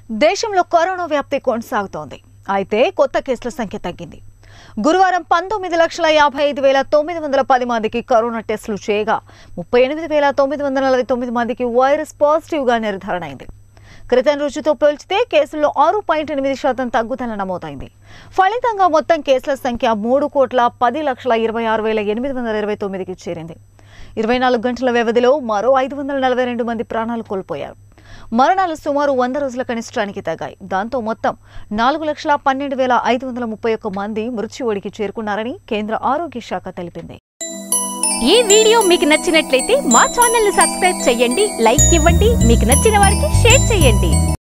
దేశంలో కరోనా వ్యాప్తి కొనసాగుతోంది అయితే కొత్త కేసుల సంఖ్య తగ్గింది గురువారం పంతొమ్మిది లక్షల యాభై ఐదు వేల తొమ్మిది వందల పది మందికి కరోనా టెస్టులు చేయగా ముప్పై ఎనిమిది వేల తొమ్మిది వందల నలభై తొమ్మిది మందికి వైరస్ పాజిటివ్గా నిర్ధారణ అయింది క్రితం రోజుతో పోల్చితే కేసుల్లో ఆరు పాయింట్ ఎనిమిది శాతం తగ్గుదల నమోదైంది ఫలితంగా మొత్తం కేసుల సంఖ్య మూడు కోట్ల పది లక్షల ఇరవై ఆరు వేల ఎనిమిది వందల ఇరవై తొమ్మిదికి చేరింది ఇరవై నాలుగు గంటల వ్యవధిలో మరో ఐదు వందల నలభై రెండు మంది ప్రాణాలు కోల్పోయారు మరణాలు సుమారు వంద రోజుల కనిష్టానికి తగ్గాయి దాంతో మొత్తం నాలుగు లక్షల పన్నెండు వేల ఐదు వందల ముప్పై ఒక్క మంది మృత్యువుడికి చేరుకున్నారని కేంద్ర ఆరోగ్య శాఖ తెలిపింది ఈ వీడియో మీకు నచ్చినట్లయితే మా ఛానల్ ని సబ్స్క్రైబ్ చేయండి లైక్ ఇవ్వండి మీకు నచ్చిన వారికి షేర్ చేయండి